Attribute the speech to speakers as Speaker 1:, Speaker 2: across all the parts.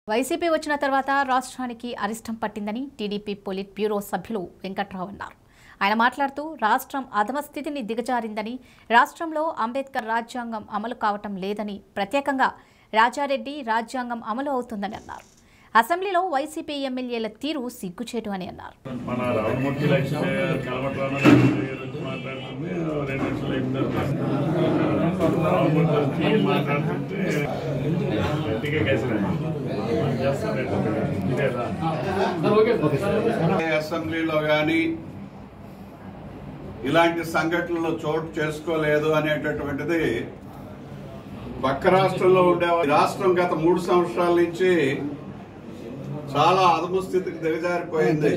Speaker 1: YCP వచ్చిన తర్వాత రాష్ట్రానికి అరిష్టం పట్టిందని టీడీపీ పొలిట్ బ్యూరో సభ్యులు వెంకట్రావు అన్నారు ఆయన మాట్లాడుతూ రాష్ట్రం అధమ స్థితిని దిగజారిందని రాష్ట్రంలో అంబేద్కర్ రాజ్యాంగం అమలు కావటం లేదని ప్రత్యేకంగా రాజారెడ్డి రాజ్యాంగం అమలు అవుతుందని అన్నారు అసెంబ్లీలో వైసీపీ ఎమ్మెల్యేల తీరు సిగ్గుచేటు అని అన్నారు
Speaker 2: మన రామమూర్తి లక్ష్మి కలవట్రాను గురించి మాట్లాడుతుంది రెండు నిమిషాలు అయిపోయింది రామమూర్తి వచ్చి మాట్లాడుతుంటే గట్టిగా కేసరండి చేస్తారండి ఇదేదా
Speaker 3: అసెంబ్లీలో కానీ ఇలాంటి సంఘటనలు చోటు చేసుకోలేదు అనేటటువంటిది పక్క రాష్ట్రంలో ఉండే రాష్ట్రం గత మూడు సంవత్సరాల నుంచి చాలా అదుపు స్థితికి దిగజారిపోయింది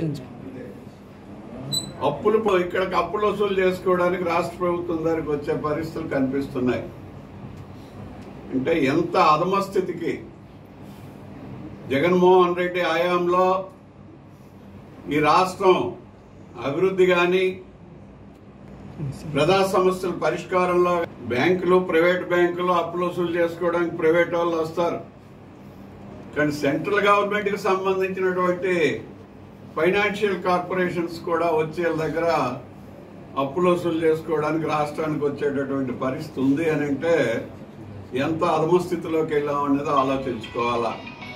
Speaker 3: అప్పులు ఇక్కడికి అప్పులు వసూలు చేసుకోవడానికి రాష్ట్ర ప్రభుత్వం దగ్గరికి వచ్చే పరిస్థితులు కనిపిస్తున్నాయి అంటే ఎంత అధమ స్థితికి జగన్మోహన్ రెడ్డి హయాంలో ఈ రాష్ట్రం అభివృద్ధి కానీ ప్రజా సమస్యల పరిష్కారంలో బ్యాంకులు ప్రైవేట్ బ్యాంకులు అప్పులు వసూలు చేసుకోవడానికి ప్రైవేట్ వాళ్ళు వస్తారు కానీ సెంట్రల్ గవర్నమెంట్ కి సంబంధించినటువంటి ఫైనాన్షియల్ కార్పొరేషన్స్ కూడా వచ్చే దగ్గర అప్పులు వసూలు చేసుకోవడానికి రాష్ట్రానికి వచ్చేటటువంటి పరిస్థితి ఉంది అని అంటే ఎంత అధమ స్థితిలోకి వెళ్ళాం అనేది ఆలోచించుకోవాలా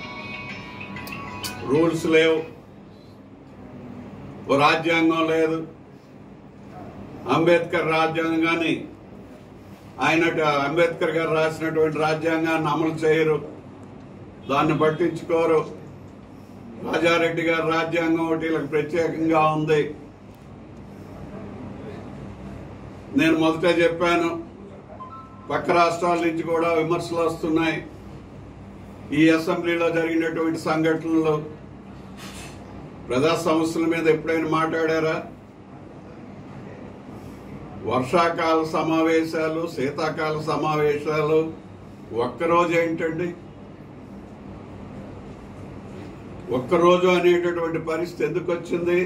Speaker 3: రూల్స్ లేవు ఓ రాజ్యాంగం లేదు అంబేద్కర్ రాజ్యాంగాన్ని ఆయన అంబేద్కర్ గారు రాసినటువంటి రాజ్యాంగాన్ని అమలు చేయరు దాన్ని పట్టించుకోరు రాజారెడ్డి గారి రాజ్యాంగం ఒకటి వీళ్ళకి ప్రత్యేకంగా ఉంది నేను మొదట చెప్పాను పక్క రాష్ట్రాల నుంచి కూడా విమర్శలు వస్తున్నాయి ఈ అసెంబ్లీలో జరిగినటువంటి సంఘటనలు ప్రజా సమస్యల మీద ఎప్పుడైనా మాట్లాడారా వర్షాకాల సమావేశాలు శీతాకాల సమావేశాలు ఒక్కరోజు ఏంటండి ఒక్కరోజు అనేటటువంటి పరిస్థితి ఎందుకు వచ్చింది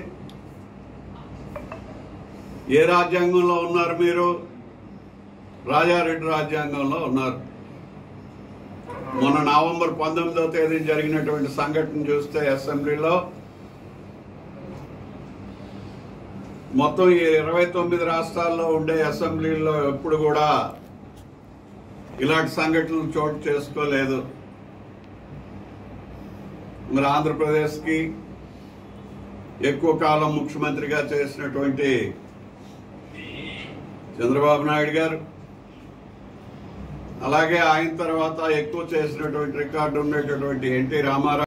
Speaker 3: ఏ రాజ్యాంగంలో ఉన్నారు మీరు రాజారెడ్డి రాజ్యాంగంలో ఉన్నారు మొన్న నవంబర్ పంతొమ్మిదవ తేదీన జరిగినటువంటి సంఘటన చూస్తే అసెంబ్లీలో మొత్తం ఈ ఇరవై తొమ్మిది రాష్ట్రాల్లో ఉండే అసెంబ్లీల్లో ఎప్పుడు కూడా ఇలాంటి సంఘటనలు చోటు చేసుకోలేదు మరి ఆంధ్రప్రదేశ్కి ఎక్కువ కాలం ముఖ్యమంత్రిగా చేసినటువంటి చంద్రబాబు నాయుడు గారు అలాగే ఆయన తర్వాత ఎక్కువ చేసినటువంటి రికార్డు ఉండేటటువంటి ఎన్టీ రామారావు